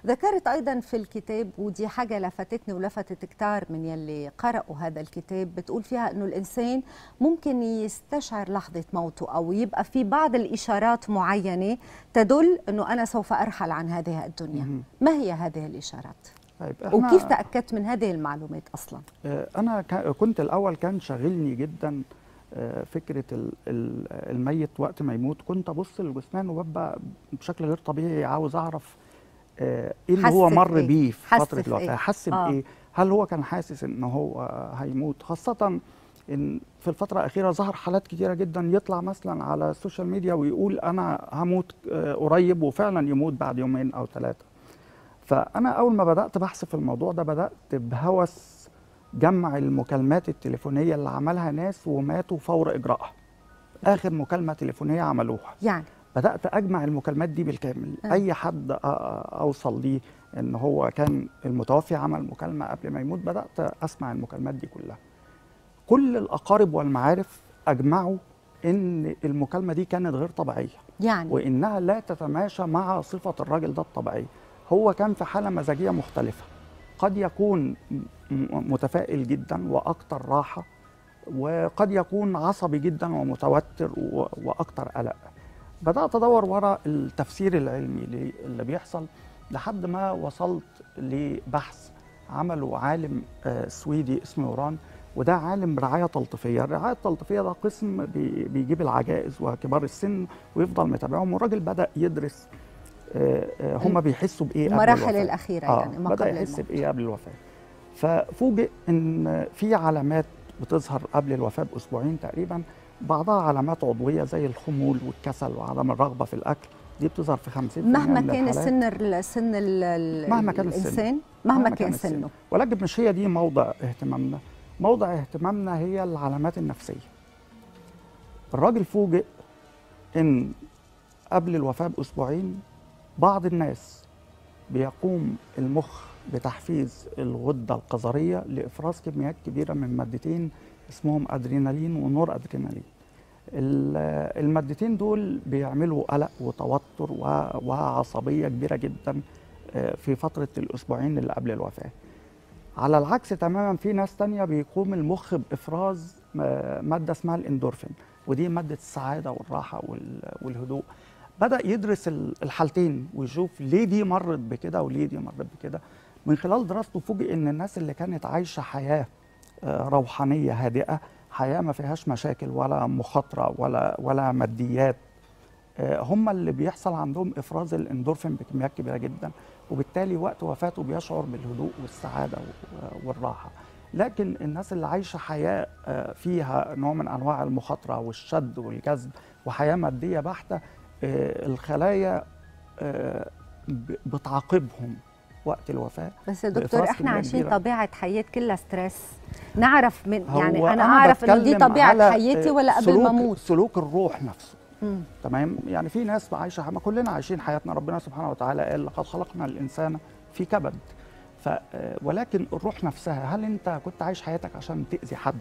ذكرت أيضا في الكتاب ودي حاجة لفتتني ولفتت كتار من يلي قرأوا هذا الكتاب بتقول فيها أنه الإنسان ممكن يستشعر لحظة موته أو يبقى في بعض الإشارات معينة تدل أنه أنا سوف أرحل عن هذه الدنيا ما هي هذه الإشارات؟ طيب وكيف تأكدت من هذه المعلومات أصلا؟ أنا كنت الأول كان شاغلني جدا فكرة الميت وقت ما يموت كنت أبص للجثمان وببقى بشكل غير طبيعي عاوز أعرف ايه اللي هو مر إيه؟ بيه في فترة إيه؟ الوفاة حس آه. بإيه هل هو كان حاسس إن هو هيموت خاصة إن في الفترة الأخيرة ظهر حالات كتيرة جدا يطلع مثلا على السوشيال ميديا ويقول أنا هموت قريب وفعلا يموت بعد يومين أو ثلاثة فأنا أول ما بدأت بحث في الموضوع ده بدأت بهوس جمع المكالمات التليفونية اللي عملها ناس وماتوا فور إجراءها آخر مكالمة تليفونية عملوها يعني بدأت أجمع المكالمات دي بالكامل آه. أي حد أ- أوصل ليه إن هو كان المتوفي عمل مكالمة قبل ما يموت بدأت أسمع المكالمات دي كلها كل الأقارب والمعارف أجمعوا إن المكالمة دي كانت غير طبيعية يعني وإنها لا تتماشى مع صفة الراجل ده الطبيعية هو كان في حالة مزاجية مختلفة قد يكون م- م- متفائل جدا وأكثر راحة وقد يكون عصبي جدا ومتوتر و- وأكثر قلق بدأت أدور وراء التفسير العلمي ل- اللي بيحصل لحد ما وصلت لبحث عمله عالم آه، سويدي اسمه يوران وده عالم رعاية تلطيفية الرعاية التلطيفية ده قسم بي- بيجيب العجائز وكبار السن ويفضل متابعهم والراجل بدأ يدرس آه، آه، هم بيحسوا بإيه قبل المراحل الوفاة. الأخيرة آه يعني ما بدأ قبل يحس الموت. بإيه قبل الوفاة ففوجئ إن في علامات بتظهر قبل الوفاة بأسبوعين تقريبا بعضها علامات عضوية زي الخمول والكسل وعدم الرغبة في الأكل دي بتظهر في 50% مهما من كان الحالات. سن ال- سن ال- ال- مهما كان السن. الإنسان مهما كان السن. سنه ولكن مش هي دي موضع اهتمامنا موضع اهتمامنا هي العلامات النفسية الراجل فوجئ ان قبل الوفاة بأسبوعين بعض الناس بيقوم المخ بتحفيز الغدة القذرية لإفراز كميات كبيرة من مادتين اسمهم أدرينالين ونور أدرينالين ال- المادتين دول بيعملوا قلق وتوتر و- وعصبية كبيرة جدا آه، في فترة الأسبوعين اللي قبل الوفاة على العكس تماما في ناس تانية بيقوم المخ بإفراز آه، مادة اسمها الاندورفين ودي مادة السعادة والراحة وال- والهدوء بدأ يدرس ال- الحالتين ويشوف ليه دي مرت بكده وليه دي مرت بكده من خلال دراسته فوجئ ان الناس اللي كانت عايشة حياة آه، روحانية هادئة حياة ما فيهاش مشاكل ولا مخاطرة ولا ولا ماديات آه، هم اللي بيحصل عندهم افراز الاندورفين بكميات كبيره جدا وبالتالي وقت وفاته بيشعر بالهدوء والسعاده و- والراحه لكن الناس اللي عايشه حياه آه، فيها نوع من انواع المخاطره والشد والجذب وحياه ماديه بحته آه، الخلايا آه، ب- بتعاقبهم وقت الوفاه بس يا دكتور بإفراز احنا كمية عايشين كبيرة. طبيعة حياة كلها ستريس نعرف من هو يعني انا اعرف انه دي بتكلم طبيعة على، حياتي آه، ولا قبل سلوك ما اموت سلوك الروح نفسه مم. تمام يعني في ناس عايشه ما كلنا عايشين حياتنا ربنا سبحانه وتعالى قال لقد خلقنا الانسان في كبد ف آه، ولكن الروح نفسها هل انت كنت عايش حياتك عشان تاذي حد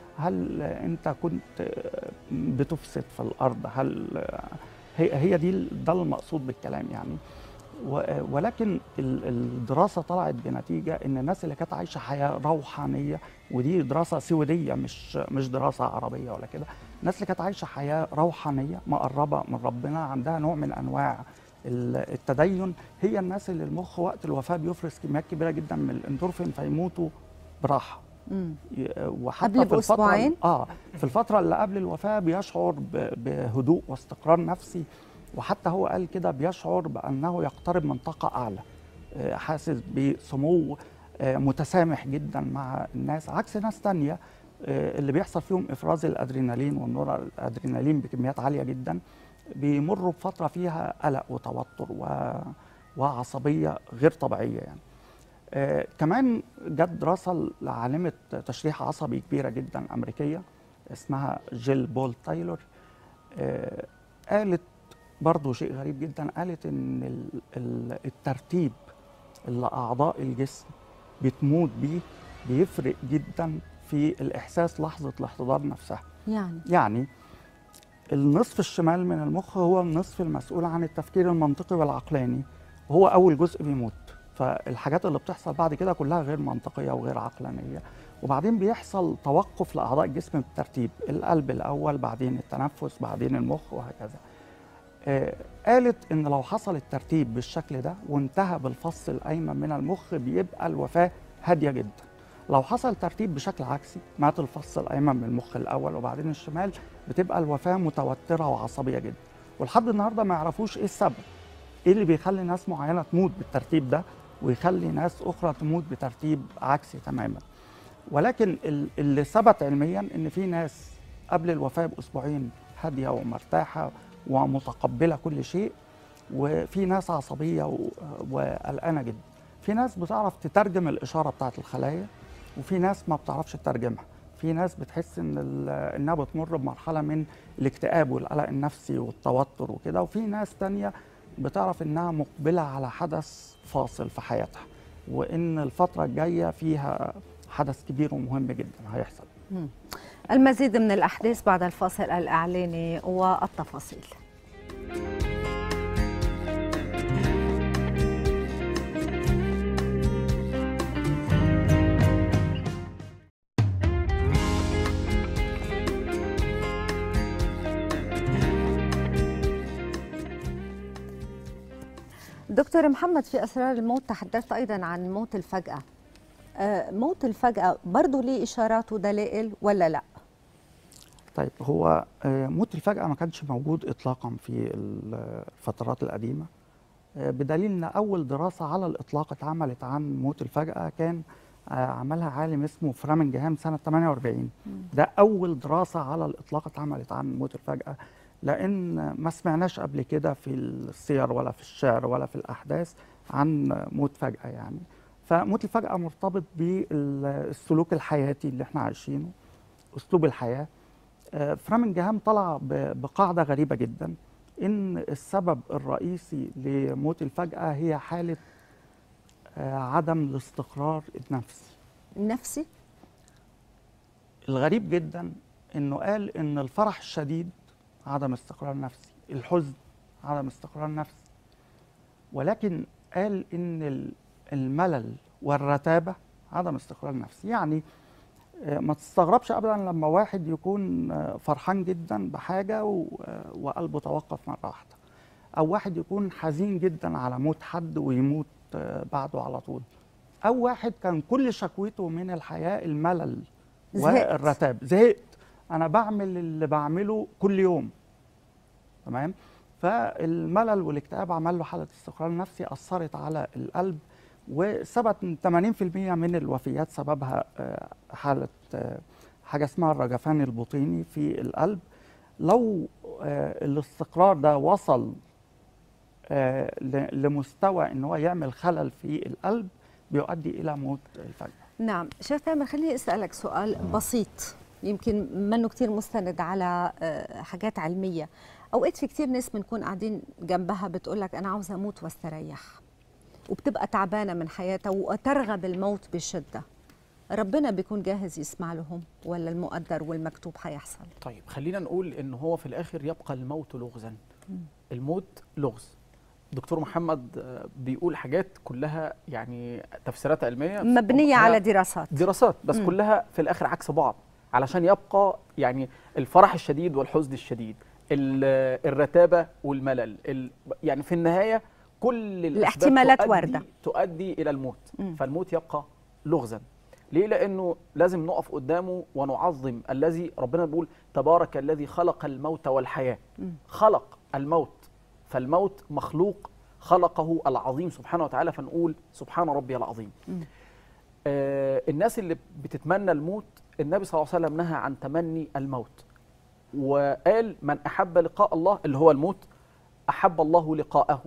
هل آه، انت كنت آه، بتفسد في الارض هل آه، هي هي دي ال- ده المقصود بالكلام يعني و- آه، ولكن ال- الدراسه طلعت بنتيجه ان الناس اللي كانت عايشه حياه روحانيه ودي دراسه سويديه مش مش دراسه عربيه ولا كده الناس اللي كانت عايشه حياه روحانيه مقربه من ربنا عندها نوع من انواع ال- التدين هي الناس اللي المخ وقت الوفاه بيفرز كميات كبيره جدا من الاندورفين فيموتوا براحه مم. ي- وحتى قبل في الفتره بأسبوعين؟ اه في الفتره اللي قبل الوفاه بيشعر ب- بهدوء واستقرار نفسي وحتى هو قال كده بيشعر بانه يقترب من طاقه اعلى آه، حاسس بسمو آه، متسامح جدا مع الناس عكس ناس تانية آه، اللي بيحصل فيهم افراز الادرينالين والنور الادرينالين بكميات عاليه جدا بيمروا بفتره فيها قلق وتوتر و... وعصبيه غير طبيعيه يعني آه كمان جت دراسه لعالمه تشريح عصبي كبيره جدا امريكيه اسمها جيل بول تايلور آه قالت برضو شيء غريب جدا قالت ان ال- ال- الترتيب اللي اعضاء الجسم بتموت بيه بيفرق جدا في الاحساس لحظه الاحتضار نفسها يعني يعني النصف الشمال من المخ هو النصف المسؤول عن التفكير المنطقي والعقلاني وهو اول جزء بيموت فالحاجات اللي بتحصل بعد كده كلها غير منطقيه وغير عقلانيه وبعدين بيحصل توقف لاعضاء الجسم بالترتيب القلب الاول بعدين التنفس بعدين المخ وهكذا آه، قالت ان لو حصل الترتيب بالشكل ده وانتهى بالفص الايمن من المخ بيبقى الوفاه هاديه جدا لو حصل ترتيب بشكل عكسي مات الفص الايمن من المخ الاول وبعدين الشمال بتبقى الوفاه متوتره وعصبيه جدا ولحد النهارده ما يعرفوش ايه السبب ايه اللي بيخلي ناس معينه تموت بالترتيب ده ويخلي ناس اخرى تموت بترتيب عكسي تماما ولكن ال- اللي ثبت علميا ان في ناس قبل الوفاه باسبوعين هاديه ومرتاحه ومتقبله كل شيء وفي ناس عصبيه و- وقلقانه جدا في ناس بتعرف تترجم الاشاره بتاعت الخلايا وفي ناس ما بتعرفش تترجمها في ناس بتحس ان ال- انها بتمر بمرحله من الاكتئاب والقلق النفسي والتوتر وكده وفي ناس تانية بتعرف انها مقبله على حدث فاصل في حياتها وان الفتره الجايه فيها حدث كبير ومهم جدا هيحصل المزيد من الأحداث بعد الفاصل الإعلاني والتفاصيل دكتور محمد في أسرار الموت تحدثت أيضا عن موت الفجأة آه، موت الفجأة برضه ليه إشارات ودلائل ولا لا؟ طيب هو آه، موت الفجأة ما كانش موجود إطلاقا في الفترات القديمة آه، بدليل إن أول دراسة على الإطلاق اتعملت عن موت الفجأة كان آه، عملها عالم اسمه فرامنجهام سنة 48 ده أول دراسة على الإطلاق اتعملت عن موت الفجأة لأن ما سمعناش قبل كده في السير ولا في الشعر ولا في الأحداث عن موت فجأة يعني فموت الفجأة مرتبط بالسلوك الحياتي اللي احنا عايشينه أسلوب الحياة آه، فرامنجهام طلع ب- بقاعدة غريبة جدا إن السبب الرئيسي لموت الفجأة هي حالة آه، عدم الاستقرار النفسي النفسي؟ الغريب جدا إنه قال إن الفرح الشديد عدم استقرار نفسي الحزن عدم استقرار نفسي ولكن قال إن ال- الملل والرتابة عدم استقرار نفسي يعني آه، ما تستغربش ابدا لما واحد يكون آه، فرحان جدا بحاجه و- آه، وقلبه توقف مره واحده او واحد يكون حزين جدا على موت حد ويموت آه، بعده على طول او واحد كان كل شكوته من الحياه الملل زهقت. والرتاب زهقت انا بعمل اللي بعمله كل يوم تمام فالملل والاكتئاب عمل له حاله استقرار نفسي اثرت على القلب وثبت ان 80% من الوفيات سببها آه، حاله آه، حاجه اسمها الرجفان البطيني في القلب لو آه، الاستقرار ده وصل آه، ل- لمستوى ان هو يعمل خلل في القلب بيؤدي الى موت الفجأة نعم شيخ تامر خليني اسالك سؤال بسيط يمكن منه كتير مستند على آه، حاجات علميه اوقات في كتير ناس بنكون قاعدين جنبها بتقول لك انا عاوزه اموت واستريح وبتبقى تعبانه من حياتها وترغب الموت بشده ربنا بيكون جاهز يسمع لهم ولا المقدر والمكتوب حيحصل طيب خلينا نقول ان هو في الاخر يبقى الموت لغزا الموت لغز دكتور محمد آه، بيقول حاجات كلها يعني تفسيرات علميه مبنيه هي على دراسات دراسات بس مم. كلها في الاخر عكس بعض علشان يبقى يعني الفرح الشديد والحزن الشديد ال- الرتابه والملل ال- يعني في النهايه كل الأسباب الاحتمالات تؤدي واردة. تؤدي الى الموت مم. فالموت يبقى لغزا ليه لانه لازم نقف قدامه ونعظم الذي ربنا بيقول تبارك الذي خلق الموت والحياه مم. خلق الموت فالموت مخلوق خلقه العظيم سبحانه وتعالى فنقول سبحان ربي العظيم مم. آه الناس اللي بتتمنى الموت النبي صلى الله عليه وسلم نهى عن تمني الموت وقال من احب لقاء الله اللي هو الموت احب الله لقاءه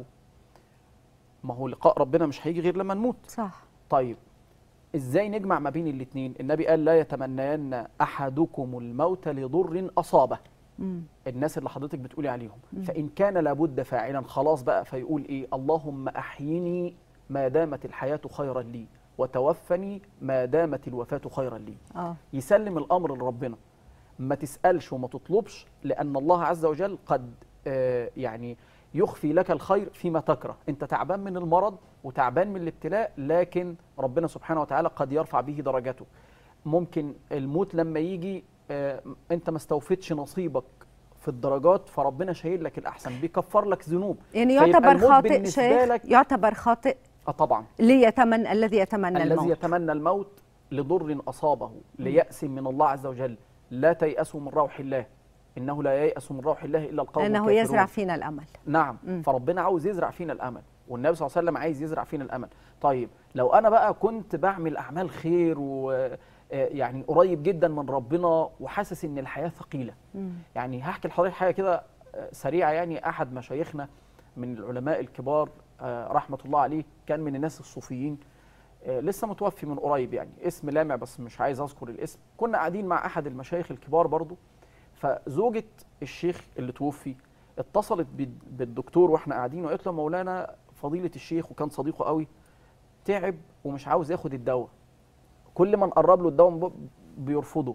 ما هو لقاء ربنا مش هيجي غير لما نموت صح طيب ازاي نجمع ما بين الاثنين النبي قال لا يتمنين احدكم الموت لضر اصابه مم. الناس اللي حضرتك بتقولي عليهم مم. فإن كان لابد فاعلا خلاص بقى فيقول إيه اللهم أحيني ما دامت الحياة خيرا لي وتوفني ما دامت الوفاة خيرا لي اه يسلم الأمر لربنا ما تسألش وما تطلبش لأن الله عز وجل قد آه، يعني يخفي لك الخير فيما تكره انت تعبان من المرض وتعبان من الابتلاء لكن ربنا سبحانه وتعالى قد يرفع به درجته ممكن الموت لما يجي آه، انت ما استوفيتش نصيبك في الدرجات فربنا شايل لك الاحسن بيكفر لك ذنوب يعني فيبقى يعتبر الموت خاطئ بالنسبة شيخ لك- يعتبر خاطئ اه طبعا ليتمنى الذي يتمنى الذي الموت يتمنى الموت لضر اصابه ليأس من الله عز وجل لا تيأسوا من روح الله انه لا ييأس من روح الله الا القوم لانه الكافرون يزرع فينا الامل نعم مم. فربنا عاوز يزرع فينا الامل والنبي صلى الله عليه وسلم عايز يزرع فينا الامل طيب لو انا بقى كنت بعمل اعمال خير و آه، يعني قريب جدا من ربنا وحاسس ان الحياه ثقيله مم. يعني هحكي لحضرتك حاجه كده آه، سريعه يعني احد مشايخنا من العلماء الكبار آه، رحمه الله عليه كان من الناس الصوفيين آه، لسه متوفي من قريب يعني اسم لامع بس مش عايز اذكر الاسم كنا قاعدين مع احد المشايخ الكبار برضو فزوجة الشيخ اللي توفي اتصلت بال- بالدكتور واحنا قاعدين وقالت له مولانا فضيلة الشيخ وكان صديقه قوي تعب ومش عاوز ياخد الدواء كل ما نقرب له الدواء ب- بيرفضه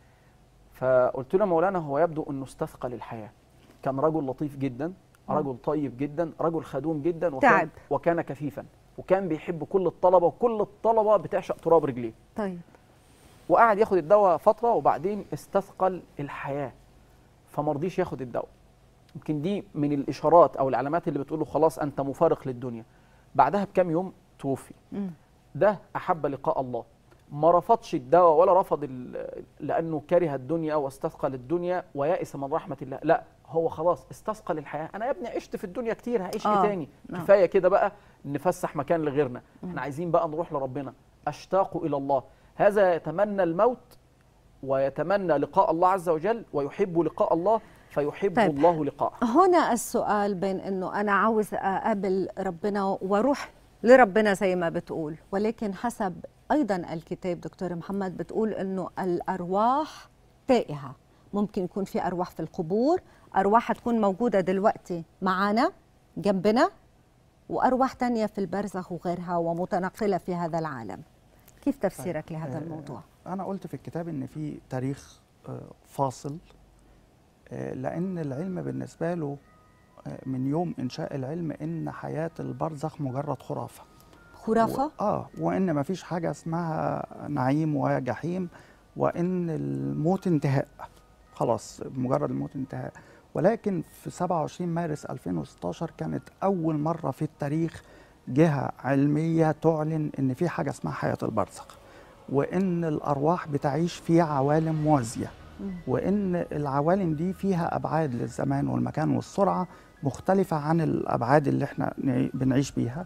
فقلت له يا مولانا هو يبدو انه استثقل الحياة كان رجل لطيف جدا رجل طيب جدا رجل خدوم جدا وكان, تعب. وكان كفيفا وكان بيحب كل الطلبة وكل الطلبة بتعشق تراب رجليه طيب وقعد ياخد الدواء فتره وبعدين استثقل الحياه فما رضيش ياخد الدواء يمكن دي من الاشارات او العلامات اللي بتقول له خلاص انت مفارق للدنيا بعدها بكام يوم توفي مم. ده احب لقاء الله ما رفضش الدواء ولا رفض ال- لانه كره الدنيا واستثقل الدنيا ويأس من رحمه الله لا هو خلاص استثقل الحياه انا يا ابني عشت في الدنيا كتير هعيش آه، ايه تاني نعم. كفايه كده بقى نفسح مكان لغيرنا احنا عايزين بقى نروح لربنا اشتاق الى الله هذا يتمنى الموت ويتمنى لقاء الله عز وجل ويحب لقاء الله فيحب طيب. الله لقاءه هنا السؤال بين انه انا عاوز اقابل ربنا واروح لربنا زي ما بتقول ولكن حسب ايضا الكتاب دكتور محمد بتقول انه الارواح تائهه ممكن يكون في ارواح في القبور ارواح تكون موجوده دلوقتي معنا جنبنا وارواح تانية في البرزخ وغيرها ومتنقله في هذا العالم كيف تفسيرك لهذا آه، الموضوع أنا قلت في الكتاب إن في تاريخ آه، فاصل آه، لأن العلم بالنسبة له آه، من يوم إنشاء العلم إن حياة البرزخ مجرد خرافة خرافه و... آه وإن ما فيش حاجة اسمها نعيم وجحيم وإن الموت انتهاء خلاص مجرد الموت انتهاء ولكن في 27 مارس 2016 كانت أول مرة في التاريخ جهة علمية تعلن إن في حاجة اسمها حياة البرزخ وإن الأرواح بتعيش في عوالم موازية وإن العوالم دي فيها أبعاد للزمان والمكان والسرعة مختلفة عن الأبعاد اللي احنا نعي- بنعيش بيها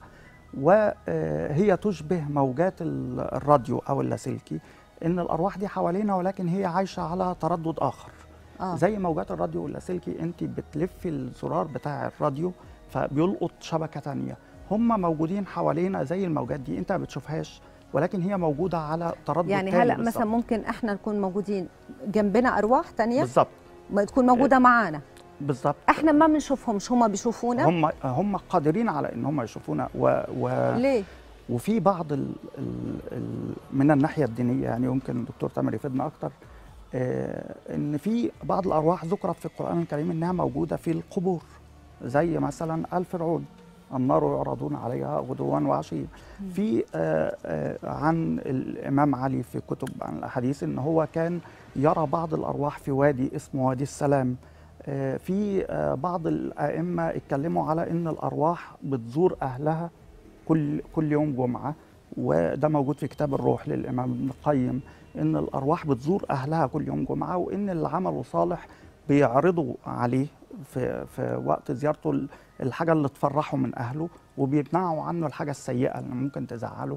وهي تشبه موجات ال- الراديو أو اللاسلكي إن الأرواح دي حوالينا ولكن هي عايشة على تردد آخر آه. زي موجات الراديو واللاسلكي انت بتلفي الزرار بتاع الراديو فبيلقط شبكه تانية هم موجودين حوالينا زي الموجات دي انت ما بتشوفهاش ولكن هي موجوده على تردد يعني تاني هلا بالظبط. مثلا ممكن احنا نكون موجودين جنبنا ارواح تانية بالظبط ما تكون موجوده معانا بالظبط احنا ما بنشوفهمش هم بيشوفونا هم هم قادرين على ان هم يشوفونا و... و... ليه وفي بعض ال... ال... ال... من الناحيه الدينيه يعني يمكن الدكتور تامر يفيدنا اكتر آه ان في بعض الارواح ذكرت في القران الكريم انها موجوده في القبور زي مثلا ال فرعون النار يعرضون عليها غدوا وعشيا في آه آه عن الامام علي في كتب عن الاحاديث ان هو كان يرى بعض الارواح في وادي اسمه وادي السلام آه، في آه، بعض الائمه اتكلموا على ان الارواح بتزور اهلها كل كل يوم جمعه وده موجود في كتاب الروح للامام ابن القيم ان الارواح بتزور اهلها كل يوم جمعه وان اللي عمله صالح بيعرضوا عليه في في وقت زيارته ال- الحاجه اللي تفرحه من اهله وبيمنعوا عنه الحاجه السيئه اللي ممكن تزعله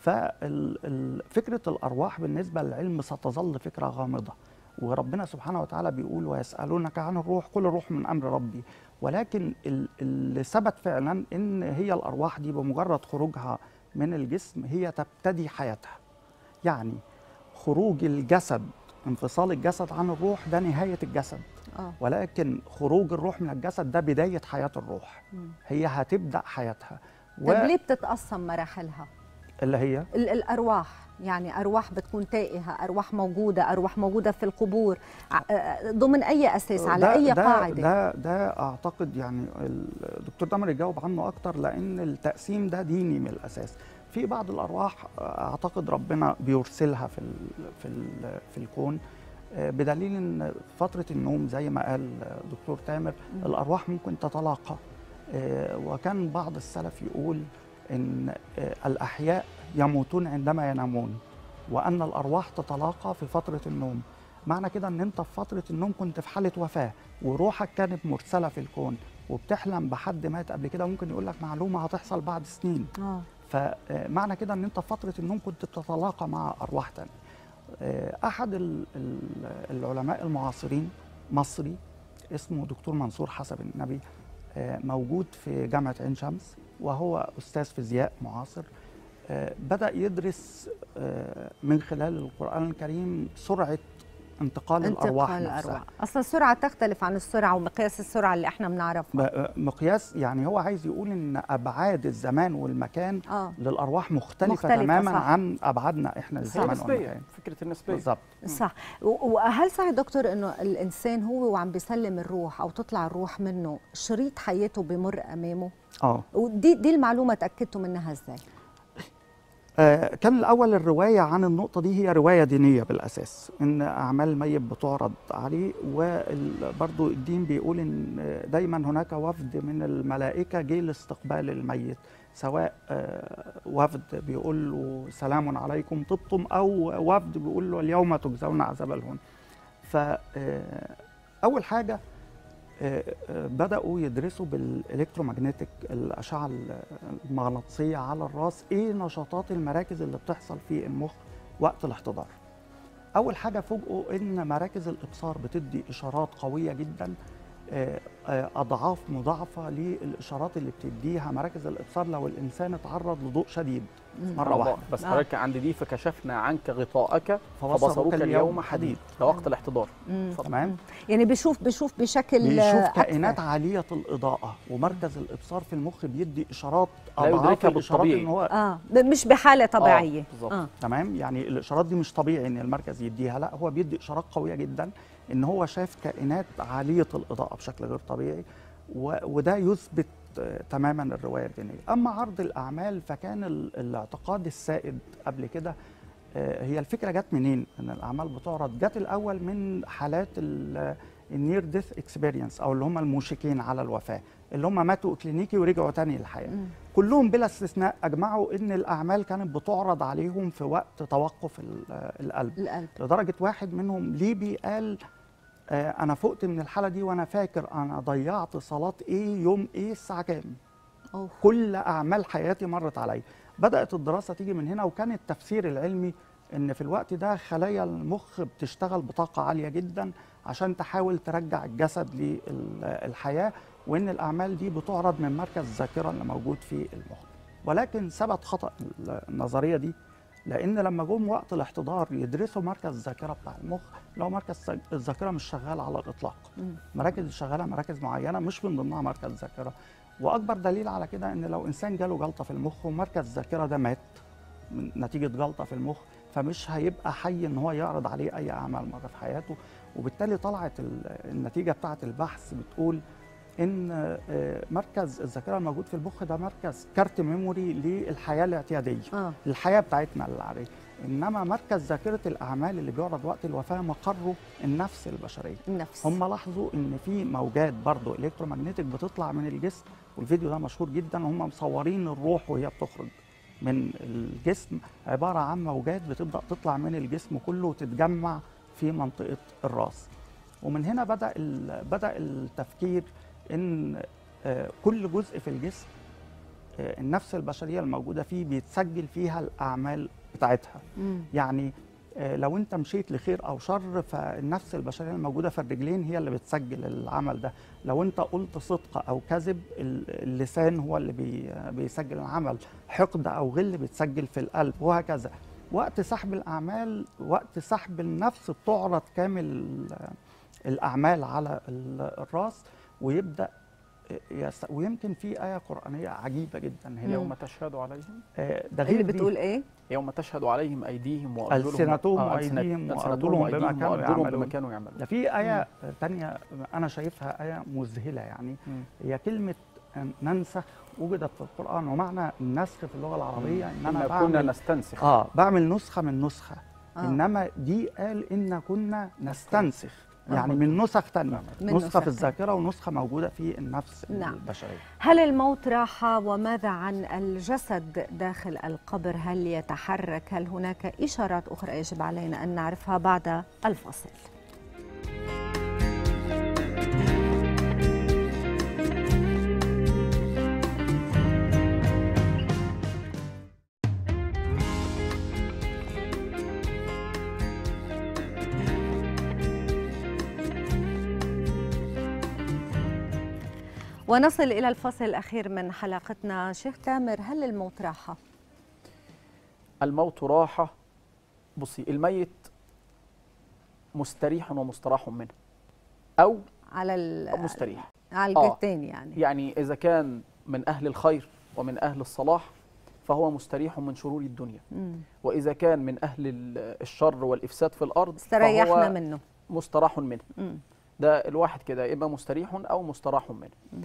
ففكره الارواح بالنسبه للعلم ستظل فكره غامضه وربنا سبحانه وتعالى بيقول ويسالونك عن الروح قل الروح من امر ربي ولكن ال- اللي ثبت فعلا ان هي الارواح دي بمجرد خروجها من الجسم هي تبتدي حياتها يعني خروج الجسد انفصال الجسد عن الروح ده نهايه الجسد اه ولكن خروج الروح من الجسد ده بدايه حياه الروح مم. هي هتبدا حياتها طب ليه بتتقسم مراحلها اللي هي ال- الارواح يعني ارواح بتكون تائهه ارواح موجوده ارواح موجوده في القبور ع- آه، ضمن اي اساس على ده- اي ده قاعده ده ده اعتقد يعني الدكتور دمر يجاوب عنه اكتر لان التقسيم ده ديني من الاساس في بعض الارواح اعتقد ربنا بيرسلها في ال في ال في الكون آه، بدليل ان فتره النوم زي ما قال دكتور تامر مم. الارواح ممكن تتلاقى آه، وكان بعض السلف يقول ان آه، الاحياء يموتون عندما ينامون وان الارواح تتلاقى في فتره النوم معنى كده ان انت في فتره النوم كنت في حاله وفاه وروحك كانت مرسله في الكون وبتحلم بحد مات قبل كده ممكن يقول لك معلومه هتحصل بعد سنين اه فمعنى كده ان انت في فتره النوم كنت بتتلاقى مع ارواح تانية آه، احد ال- ال- العلماء المعاصرين مصري اسمه دكتور منصور حسب النبي آه، موجود في جامعه عين شمس وهو استاذ فيزياء معاصر آه، بدا يدرس آه، من خلال القران الكريم سرعه انتقال, الارواح انتقال نفسها الارواح اصلا السرعه تختلف عن السرعه ومقياس السرعه اللي احنا بنعرفها ب- مقياس يعني هو عايز يقول ان ابعاد الزمان والمكان اه للارواح مختلفه, مختلفة، تماما صح. عن ابعادنا احنا هي الزمان نسبيه والمكان فكره النسبيه بالظبط صح و- وهل صحيح دكتور انه الانسان هو وعم بيسلم الروح او تطلع الروح منه شريط حياته بمر امامه اه ودي دي المعلومه تاكدتوا منها ازاي آه، كان الاول الروايه عن النقطه دي هي روايه دينيه بالاساس ان اعمال الميت بتعرض عليه وبرضو الدين بيقول ان دايما هناك وفد من الملائكه جه لاستقبال الميت سواء آه، وفد بيقول له سلام عليكم طبتم او وفد بيقول له اليوم تجزون عذاب الهون فاول حاجه آه، آه، بداوا يدرسوا بالالكترومagnetic الاشعه المغناطيسيه على الراس ايه نشاطات المراكز اللي بتحصل في المخ وقت الاحتضار اول حاجه فوجئوا ان مراكز الابصار بتدي اشارات قويه جدا آه، آه، اضعاف مضاعفه للاشارات اللي بتديها مراكز الابصار لو الانسان اتعرض لضوء شديد مم. مرة الله. واحدة. بس آه. حضرتك عند دي فكشفنا عنك غطاءك فبصرك فبصرك اليوم حديد ده وقت الاحتضار مم. تمام يعني بيشوف بيشوف بشكل بيشوف أكثر. كائنات عاليه الاضاءه ومركز الابصار في المخ بيدي اشارات لا اضعاف يدركها الاشارات بالطبيعي. ان هو اه ب- مش بحاله طبيعيه بالظبط. آه. تمام يعني الاشارات دي مش طبيعي ان المركز يديها لا هو بيدي اشارات قويه جدا ان هو شاف كائنات عاليه الاضاءه بشكل غير طبيعي و- وده يثبت آه، تماما الروايه الدينيه اما عرض الاعمال فكان ال- الاعتقاد السائد قبل كده آه، هي الفكره جت منين ان الاعمال بتعرض جت الاول من حالات النير ديث اكسبيرينس او اللي هم الموشكين على الوفاه اللي هم ماتوا كلينيكي ورجعوا تاني للحياه مم. كلهم بلا استثناء اجمعوا ان الاعمال كانت بتعرض عليهم في وقت توقف ال- القلب القلب لدرجه واحد منهم ليبي قال آه، انا فقت من الحاله دي وانا فاكر انا ضيعت صلاه ايه يوم ايه الساعه كام أوه. كل اعمال حياتي مرت علي بدات الدراسه تيجي من هنا وكان التفسير العلمي ان في الوقت ده خلايا المخ بتشتغل بطاقه عاليه جدا عشان تحاول ترجع الجسد للحياه وان الاعمال دي بتعرض من مركز الذاكره اللي موجود في المخ ولكن ثبت خطا النظريه دي لان لما جم وقت الاحتضار يدرسوا مركز الذاكره بتاع المخ لو مركز الذاكره مش شغال على الاطلاق مم. مراكز اللي شغاله مراكز معينه مش من ضمنها مركز ذاكره واكبر دليل على كده ان لو انسان جاله جلطه في المخ ومركز الذاكره ده مات من نتيجه جلطه في المخ فمش هيبقى حي ان هو يعرض عليه اي اعمال مره في حياته وبالتالي طلعت ال- النتيجه بتاعه البحث بتقول ان آه، مركز الذاكره الموجود في المخ ده مركز كارت ميموري للحياه الاعتياديه اه الحياه بتاعتنا العاديه انما مركز ذاكره الاعمال اللي بيعرض وقت الوفاه مقره النفس البشريه النفس هم لاحظوا ان في موجات برضو الكترومagnetic بتطلع من الجسم والفيديو ده مشهور جدا هم مصورين الروح وهي بتخرج من الجسم عباره عن موجات بتبدا تطلع من الجسم كله وتتجمع في منطقه الراس ومن هنا بدا ال- بدا التفكير ان آه، كل جزء في الجسم آه، النفس البشريه الموجوده فيه بيتسجل فيها الاعمال بتاعتها مم. يعني آه، لو انت مشيت لخير او شر فالنفس البشريه الموجوده في الرجلين هي اللي بتسجل العمل ده لو انت قلت صدق او كذب ال- اللسان هو اللي بي بيسجل العمل حقد او غل بيتسجل في القلب وهكذا وقت سحب الاعمال وقت سحب النفس بتعرض كامل ال- الاعمال على ال- الراس ويبدا يس- ويمكن في آية قرآنية عجيبة جدا هنا يوم تشهد عليهم آه، ده اللي غير دي. بتقول ايه يوم تشهد عليهم ايديهم وارجلهم ألسنتهم آه، وأيديهم ألسنتهم وأرجلهم بما وأيديهم كانوا وأرجلهم بما يعملون. كانوا يعملون ده في آية تانية أنا شايفها آية مذهلة يعني مم. هي كلمة ننسخ وجدت في القرآن ومعنى النسخ في اللغة العربية إن أنا إنا كنا بعمل نستنسخ آه بعمل نسخة من نسخة آه. إنما دي قال إن كنا نستنسخ آه. يعني من نسخ تانية من نسخة نسخ في الذاكرة ونسخة موجودة في النفس نعم. البشرية هل الموت راحة وماذا عن الجسد داخل القبر هل يتحرك هل هناك إشارات أخرى يجب علينا أن نعرفها بعد الفصل ونصل إلى الفصل الأخير من حلقتنا شيخ تامر هل الموت راحة؟ الموت راحة بصي الميت مستريح ومستراح منه أو على ال- مستريح على آه. الجهتين يعني يعني إذا كان من أهل الخير ومن أهل الصلاح فهو مستريح من شرور الدنيا مم. وإذا كان من أهل ال- الشر والإفساد في الأرض استريحنا فهو منه مستراح منه مم. ده الواحد كده إما مستريح أو مستراح منه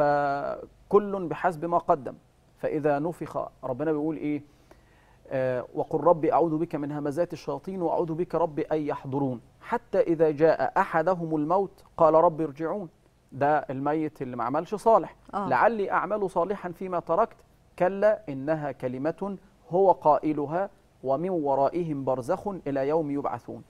فكل بحسب ما قدم فإذا نفخ ربنا بيقول إيه آه وقل ربي أعوذ بك من همزات الشياطين وأعوذ بك ربي أن يحضرون حتى إذا جاء أحدهم الموت قال رب ارجعون ده الميت اللي ما عملش صالح آه. لعلي أعمل صالحا فيما تركت كلا إنها كلمة هو قائلها ومن ورائهم برزخ إلى يوم يبعثون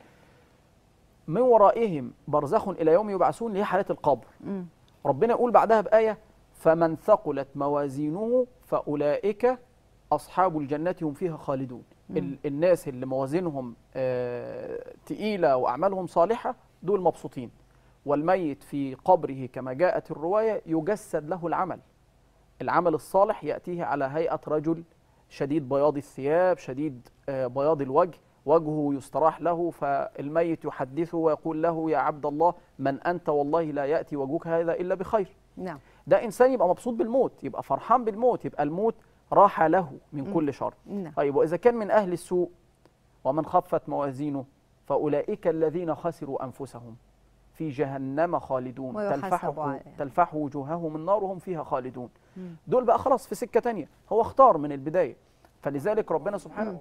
من ورائهم برزخ إلى يوم يبعثون اللي هي حالة القبر مم. ربنا يقول بعدها بآية فمن ثقلت موازينه فأولئك أصحاب الجنة هم فيها خالدون ال- الناس اللي موازينهم آه، تقيلة وأعمالهم صالحة دول مبسوطين والميت في قبره كما جاءت الرواية يجسد له العمل العمل الصالح يأتيه على هيئة رجل شديد بياض الثياب شديد آه، بياض الوجه وجهه يستراح له فالميت يحدثه ويقول له يا عبد الله من أنت والله لا يأتي وجهك هذا إلا بخير نعم ده إنسان يبقى مبسوط بالموت يبقى فرحان بالموت يبقى الموت راحة له من كل شر نعم طيب وإذا كان من أهل السوء ومن خفت موازينه فأولئك الذين خسروا أنفسهم في جهنم خالدون ويحاسبوا تلفح عليها. تلفح وجوههم النار وهم فيها خالدون مم. دول بقى خلاص في سكة تانية هو اختار من البداية فلذلك ربنا سبحانه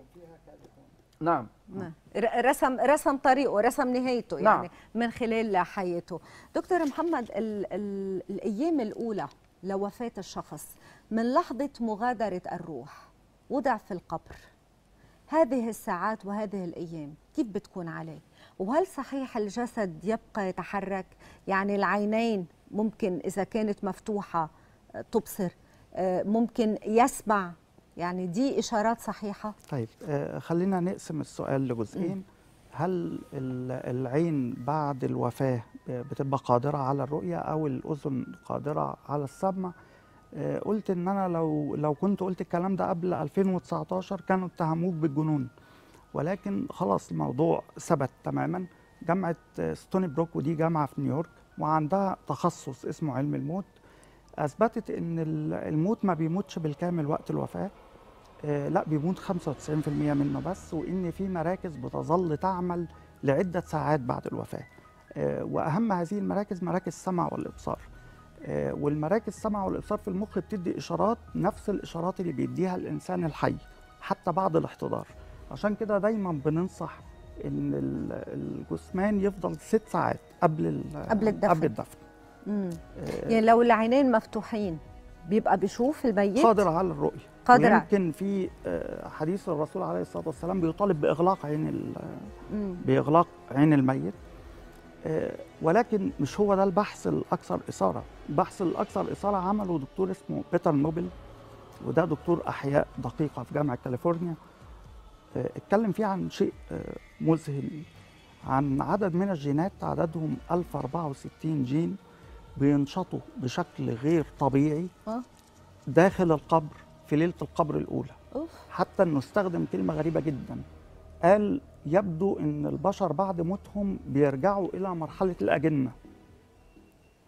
نعم نعم. ر- رسم رسم طريقه رسم نهايته نعم. يعني من خلال حياته دكتور محمد ال ال الايام الاولى لوفاه الشخص من لحظه مغادره الروح وضع في القبر هذه الساعات وهذه الايام كيف بتكون عليه وهل صحيح الجسد يبقى يتحرك يعني العينين ممكن اذا كانت مفتوحه آه، تبصر آه، ممكن يسمع يعني دي اشارات صحيحه طيب آه، خلينا نقسم السؤال لجزئين هل ال- العين بعد الوفاة بتبقى قادرة على الرؤية أو الأذن قادرة على السمع آه، قلت إن أنا لو لو كنت قلت الكلام ده قبل 2019 كانوا اتهموك بالجنون ولكن خلاص الموضوع ثبت تماما جامعة آه، ستوني بروك ودي جامعة في نيويورك وعندها تخصص اسمه علم الموت أثبتت إن ال- الموت ما بيموتش بالكامل وقت الوفاة آه، لا بيموت 95% منه بس وان في مراكز بتظل تعمل لعده ساعات بعد الوفاه آه، واهم هذه المراكز مراكز السمع والابصار آه، والمراكز السمع والابصار في المخ بتدي اشارات نفس الاشارات اللي بيديها الانسان الحي حتى بعد الاحتضار عشان كده دايما بننصح ان ال- الجثمان يفضل ست ساعات قبل ال- قبل الدفن. قبل الدفن مم. آه، يعني لو العينين مفتوحين بيبقى بيشوف الميت قادر على الرؤيه قادر. يمكن في آه، حديث الرسول عليه الصلاه والسلام بيطالب باغلاق عين ال- مم. باغلاق عين الميت آه، ولكن مش هو ده البحث الاكثر اثاره البحث الاكثر اثاره عمله دكتور اسمه بيتر نوبل وده دكتور احياء دقيقه في جامعه كاليفورنيا آه، اتكلم فيه عن شيء آه، مذهل عن عدد من الجينات عددهم 1064 جين بينشطوا بشكل غير طبيعي آه. داخل القبر في ليله القبر الاولى أوف. حتى انه استخدم كلمه غريبه جدا قال يبدو ان البشر بعد موتهم بيرجعوا الى مرحله الاجنه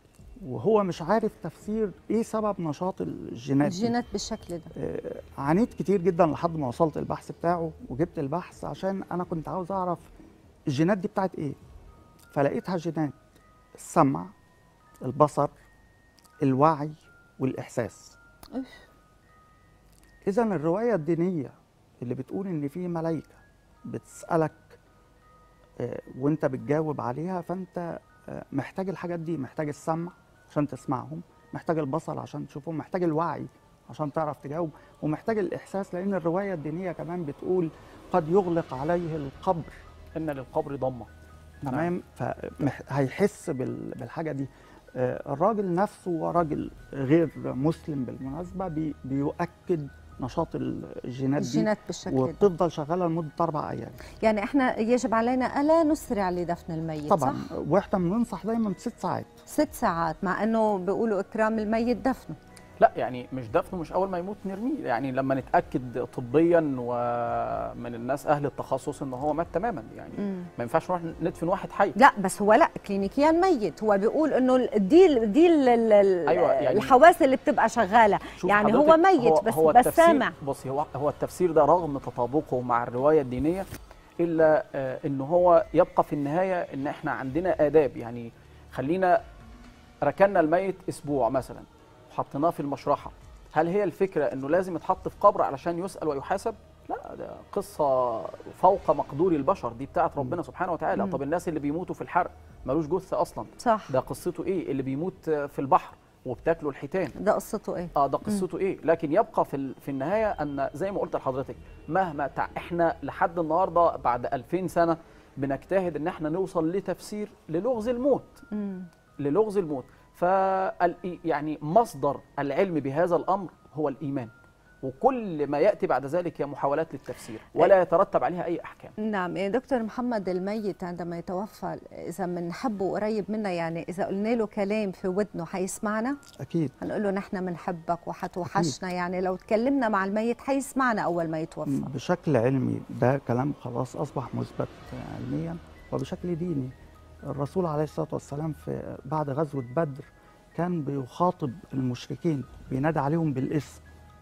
وهو مش عارف تفسير ايه سبب نشاط الجينات دي. الجينات بالشكل ده آه، عانيت كتير جدا لحد ما وصلت البحث بتاعه وجبت البحث عشان انا كنت عاوز اعرف الجينات دي بتاعت ايه فلقيتها جينات السمع البصر الوعي والاحساس أوف. اذا الروايه الدينيه اللي بتقول ان في ملائكه بتسالك آه، وانت بتجاوب عليها فانت آه، محتاج الحاجات دي محتاج السمع عشان تسمعهم محتاج البصر عشان تشوفهم محتاج الوعي عشان تعرف تجاوب ومحتاج الاحساس لان الروايه الدينيه كمان بتقول قد يغلق عليه القبر ان للقبر ضمه تمام فهيحس بالحاجه دي آه، الراجل نفسه هو راجل غير مسلم بالمناسبه بي بيؤكد نشاط الجينات دي الجينات بالشكل ده وبتفضل شغاله لمده اربع ايام يعني احنا يجب علينا الا نسرع لدفن الميت طبعا صح؟ واحنا بننصح دايما بست ساعات ست ساعات مع انه بيقولوا اكرام الميت دفنه لا يعني مش دفنه مش اول ما يموت نرميه يعني لما نتاكد طبيا ومن الناس اهل التخصص ان هو مات تماما يعني مم. ما ينفعش نروح ندفن واحد حي لا بس هو لا كلينيكيا ميت هو بيقول انه ال- دي ال- دي ال- ال- ال- أيوة، يعني- الحواس اللي بتبقى شغاله شوف يعني هو حضرتك، ميت بس هو بس التفسير- سامع بصي هو هو التفسير ده رغم تطابقه مع الروايه الدينيه الا آه، ان هو يبقى في النهايه ان احنا عندنا اداب يعني خلينا ركنا الميت اسبوع مثلا وحطيناه في المشرحه هل هي الفكره انه لازم يتحط في قبر علشان يسال ويحاسب لا ده قصه فوق مقدور البشر دي بتاعت ربنا سبحانه وتعالى مم. طب الناس اللي بيموتوا في الحرق ملوش جثه اصلا صح ده قصته ايه اللي بيموت في البحر وبتاكله الحيتان ده قصته ايه اه ده قصته ايه لكن يبقى في ال- في النهايه ان زي ما قلت لحضرتك مهما تع... احنا لحد النهارده بعد 2000 سنه بنجتهد ان احنا نوصل لتفسير للغز الموت مم. للغز الموت فال يعني مصدر العلم بهذا الامر هو الايمان وكل ما ياتي بعد ذلك هي محاولات للتفسير ولا يترتب عليها اي احكام نعم إيه دكتور محمد الميت عندما يتوفى اذا بنحبه قريب منا يعني اذا قلنا له كلام في ودنه حيسمعنا اكيد هنقول له نحن بنحبك وحتوحشنا يعني لو تكلمنا مع الميت حيسمعنا اول ما يتوفى بشكل علمي ده كلام خلاص اصبح مثبت علميا وبشكل ديني الرسول عليه الصلاه والسلام في بعد غزوه بدر كان بيخاطب المشركين بينادي عليهم بالاسم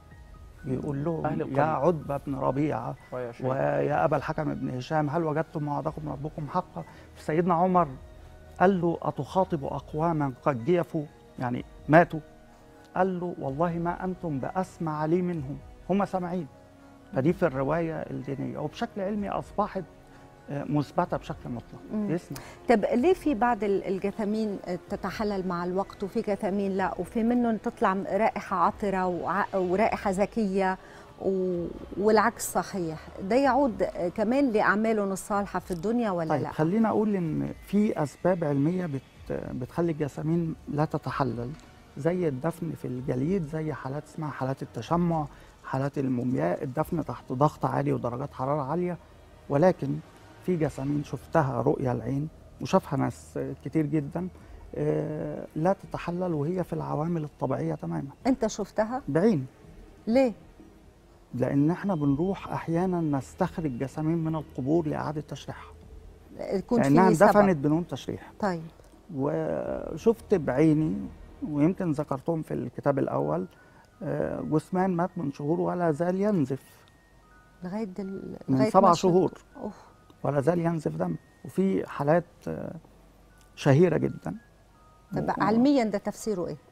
بيقول لهم أهل يا القرية. عتبه بن ربيعه ويا شيخ. ويا ابا الحكم بن هشام هل وجدتم ما وعدكم ربكم حقا سيدنا عمر قال له اتخاطب اقواما قد جيفوا يعني ماتوا قال له والله ما انتم باسمع لي منهم هم سامعين فدي في الروايه الدينيه وبشكل علمي اصبحت آه، مثبته بشكل مطلق مم. يسمع طب ليه في بعض ال- الجثامين تتحلل مع الوقت وفي جثامين لا وفي منهم تطلع رائحة عطرة وع- ورائحة ذكية و- والعكس صحيح ده يعود كمان لأعمالهم الصالحة في الدنيا ولا طيب لا خلينا اقول ان في اسباب علميه بت بتخلي الجسامين لا تتحلل زي الدفن في الجليد زي حالات اسمها حالات التشمع حالات المومياء الدفن تحت ضغط عالي ودرجات حراره عاليه ولكن في جسامين شفتها رؤيا العين وشافها ناس كتير جدا آه، لا تتحلل وهي في العوامل الطبيعيه تماما أنت شفتها بعين ليه لان احنا بنروح احيانا نستخرج جسامين من القبور لاعاده تشريحها يكون لانها في سبب اندفنت بدون تشريح طيب وشفت بعيني ويمكن ذكرتهم في الكتاب الاول آه، جثمان مات من شهور ولا زال ينزف لغاية دل... من لغاية سبع ما شفت- شهور أوف. ولا زال ينزف دم وفي حالات آه، شهيره جدا طب و- علميا ده تفسيره إيه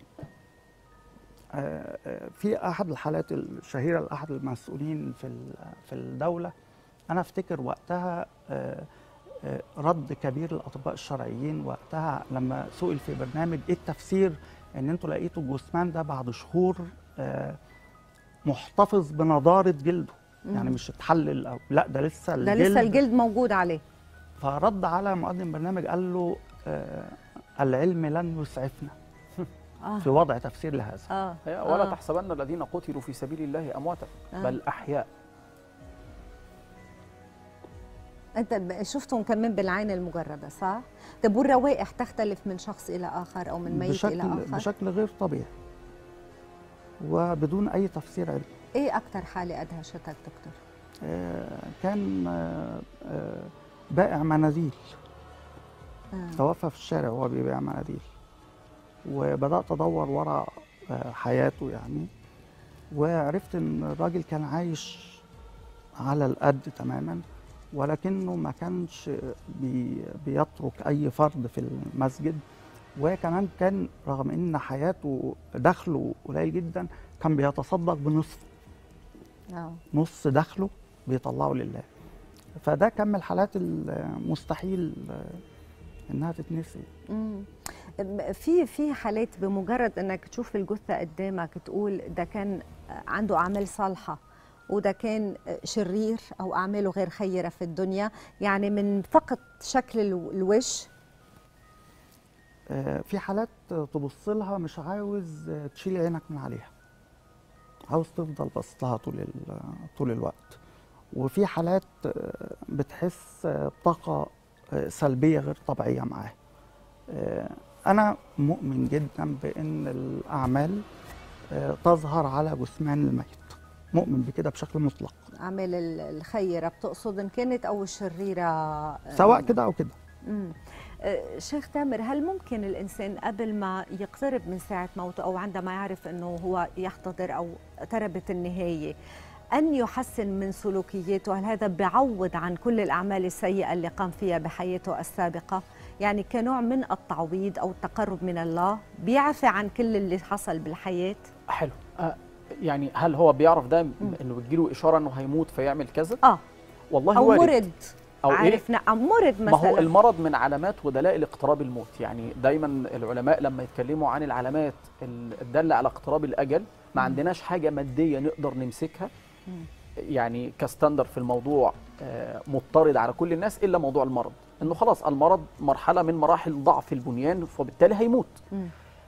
آه، آه، في احد الحالات الشهيره لاحد المسؤولين في ال- في الدوله انا افتكر وقتها آه، آه، رد كبير الاطباء الشرعيين وقتها لما سئل في برنامج ايه التفسير ان انتوا لقيتوا الجثمان ده بعد شهور آه، محتفظ بنضاره جلده يعني مم. مش اتحلل او لا ده لسه ده الجلد لسه الجلد موجود عليه فرد على مقدم برنامج قال له آه، العلم لن يسعفنا آه. في وضع تفسير لهذا آه. هي ولا آه. تحسبن الذين قتلوا في سبيل الله امواتا آه. بل احياء انت ب- شفتهم كمان بالعين المجرده صح؟ طب والروائح تختلف من شخص الى اخر او من ميت الى بشكل اخر؟ بشكل غير طبيعي وبدون اي تفسير علمي ايه اكثر حاله ادهشتك دكتور؟ آه، كان آه، آه، بائع مناديل آه. توفى في الشارع وهو بيبيع مناديل وبدات ادور ورا آه، حياته يعني وعرفت ان الراجل كان عايش على القد تماما ولكنه ما كانش بي بيترك اي فرد في المسجد وكمان كان رغم ان حياته دخله قليل جدا كان بيتصدق بنصف آه. نص دخله بيطلعه لله فده كان من الحالات المستحيل انها تتنسي مم. في في حالات بمجرد انك تشوف الجثه قدامك تقول ده كان عنده اعمال صالحه وده كان شرير او اعماله غير خيره في الدنيا يعني من فقط شكل الو- الوش آه، في حالات تبص لها مش عاوز تشيل عينك من عليها عاوز تفضل بص لها طول ال- طول الوقت وفي حالات آه، بتحس آه، بطاقة آه، سلبية غير طبيعية معاها آه، أنا مؤمن جدا بأن الأعمال آه، تظهر على جثمان الميت مؤمن بكده بشكل مطلق اعمال ال- الخيره بتقصد ان كانت او الشريره سواء كده أو كده مم. آه، شيخ تامر هل ممكن الانسان قبل ما يقترب من ساعه موته او عندما يعرف انه هو يحتضر او اقتربت النهايه ان يحسن من سلوكياته هل هذا بيعوض عن كل الاعمال السيئه اللي قام فيها بحياته السابقه يعني كنوع من التعويض او التقرب من الله بيعفي عن كل اللي حصل بالحياه حلو آه يعني هل هو بيعرف ده انه بتجيله اشاره انه هيموت فيعمل كذا اه والله او وارد مرض او ايه عارف نعم مرض ما هو مثلا المرض من علامات ودلائل اقتراب الموت يعني دايما العلماء لما يتكلموا عن العلامات الداله على اقتراب الاجل ما عندناش حاجه ماديه نقدر نمسكها يعني كستاندر في الموضوع آه، مضطرد على كل الناس الا موضوع المرض انه خلاص المرض مرحله من مراحل ضعف البنيان فبالتالي هيموت مم.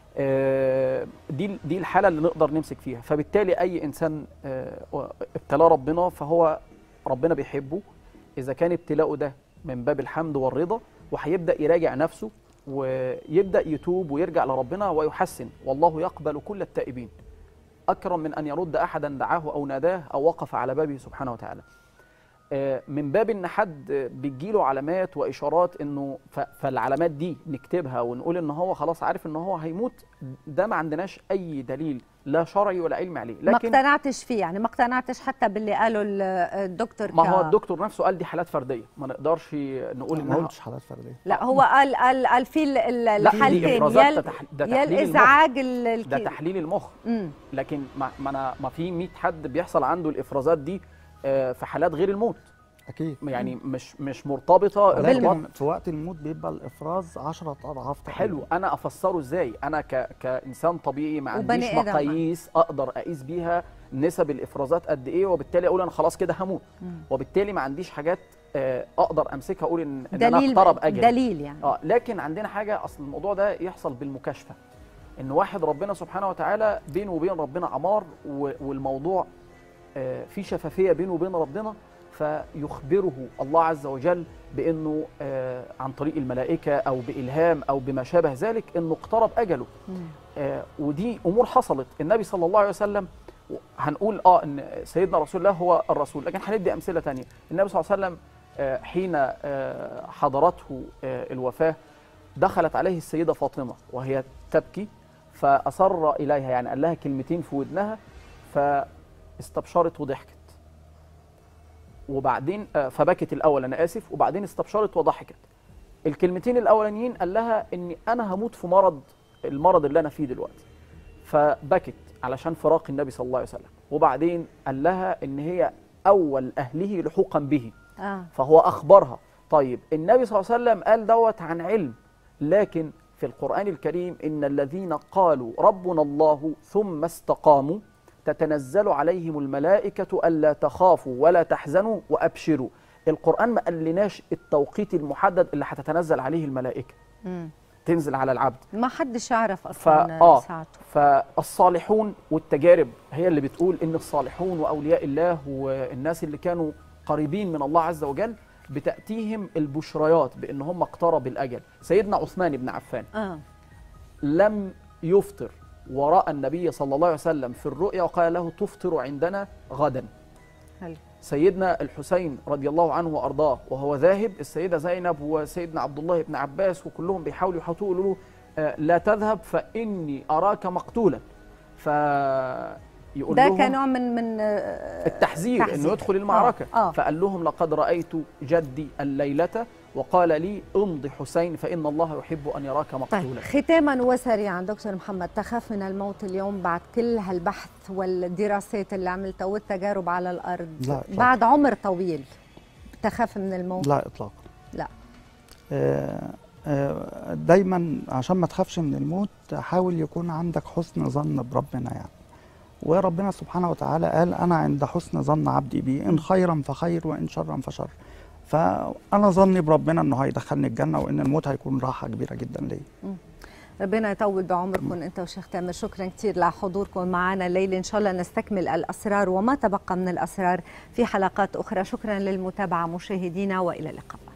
آه، دي دي الحاله اللي نقدر نمسك فيها فبالتالي اي انسان آه، ابتلاه ربنا فهو ربنا بيحبه اذا كان ابتلاؤه ده من باب الحمد والرضا وهيبدا يراجع نفسه ويبدا يتوب ويرجع لربنا ويحسن والله يقبل كل التائبين اكرم من ان يرد احدا دعاه او ناداه او وقف على بابه سبحانه وتعالى آه، من باب ان حد بتجيله علامات واشارات انه ف- فالعلامات دي نكتبها ونقول ان هو خلاص عارف ان هو هيموت ده ما عندناش اي دليل لا شرعي ولا علمي عليه ما لكن اقتنعتش فيه يعني ما اقتنعتش حتى باللي قاله ال- الدكتور ما ك- هو الدكتور نفسه قال دي حالات فرديه ما نقدرش نقول ما انها قلتش حالات فردية لا هو قال قال قال في ال- ال- لا، دي الحالتين إفرازات، يا ده ال- تح- ده يا تحليل المخ. الازعاج ال- ده الك- تحليل المخ مم. لكن ما ما انا ما في 100 حد بيحصل عنده الافرازات دي آه، في حالات غير الموت أكيد يعني مش مش مرتبطه ولكن ارتباط في وقت الموت بيبقى الإفراز 10 أضعاف تقريباً. حلو انا افسره ازاي انا ك... كانسان طبيعي ما وبني عنديش آدم. مقاييس اقدر اقيس بيها نسب الافرازات قد ايه وبالتالي اقول انا خلاص كده هموت مم. وبالتالي ما عنديش حاجات آه، اقدر امسكها اقول ان, إن انا دليل اقترب اجل دليل يعني اه لكن عندنا حاجه اصل الموضوع ده يحصل بالمكاشفه ان واحد ربنا سبحانه وتعالى بينه وبين ربنا عمار و- والموضوع آه، في شفافيه بينه وبين ربنا فيخبره الله عز وجل بانه آه، عن طريق الملائكه او بالهام او بما شابه ذلك انه اقترب اجله مم. آه، ودي امور حصلت النبي صلى الله عليه وسلم هنقول اه ان سيدنا رسول الله هو الرسول لكن هندي امثله تانية النبي صلى الله عليه وسلم آه، حين آه، حضرته آه، الوفاه دخلت عليه السيده فاطمه وهي تبكي فاصر اليها يعني قال لها كلمتين في ودنها فاستبشرت وضحكت وبعدين آه، فبكت الاول انا اسف وبعدين استبشرت وضحكت الكلمتين الاولانيين قال لها اني انا هموت في مرض المرض اللي انا فيه دلوقتي فبكت علشان فراق النبي صلى الله عليه وسلم وبعدين قال لها ان هي اول اهله لحوقا به اه فهو اخبرها طيب النبي صلى الله عليه وسلم قال دوت عن علم لكن في القران الكريم ان الذين قالوا ربنا الله ثم استقاموا تتنزل عليهم الملائكه الا تخافوا ولا تحزنوا وابشروا القران ما قالناش التوقيت المحدد اللي هتتنزل عليه الملائكه مم. تنزل على العبد ما حدش يعرف اصلا فآه ساعته فالصالحون والتجارب هي اللي بتقول ان الصالحون واولياء الله والناس اللي كانوا قريبين من الله عز وجل بتاتيهم البشريات بان هم اقترب الاجل سيدنا عثمان بن عفان اه لم يفطر وراى النبي صلى الله عليه وسلم في الرؤيا وقال له تفطر عندنا غدا حلو سيدنا الحسين رضي الله عنه وارضاه وهو ذاهب السيده زينب وسيدنا عبد الله بن عباس وكلهم بيحاولوا يحطوا يقولوا له آه، لا تذهب فاني اراك مقتولا فيقول ده لهم كنوع من من آه، التحذير تحذير. انه يدخل المعركه آه، آه. فقال لهم لقد رايت جدي الليله وقال لي امضي حسين فان الله يحب ان يراك طيب مقتولا ختاما وسريعا دكتور محمد تخاف من الموت اليوم بعد كل هالبحث والدراسات اللي عملتها والتجارب على الارض لا إطلاقاً. بعد عمر طويل تخاف من الموت لا اطلاقا لا. آه، آه، دايما عشان ما تخافش من الموت حاول يكون عندك حسن ظن بربنا يعني وربنا سبحانه وتعالى قال انا عند حسن ظن عبدي بي ان خيرا فخير وان شرا فشر فانا ظني بربنا انه هيدخلني الجنه وان الموت هيكون راحه كبيره جدا ليا ربنا يطول بعمركم انت وشيخ تامر شكرا كثير لحضوركم معنا الليله ان شاء الله نستكمل الاسرار وما تبقى من الاسرار في حلقات اخرى شكرا للمتابعه مشاهدينا والى اللقاء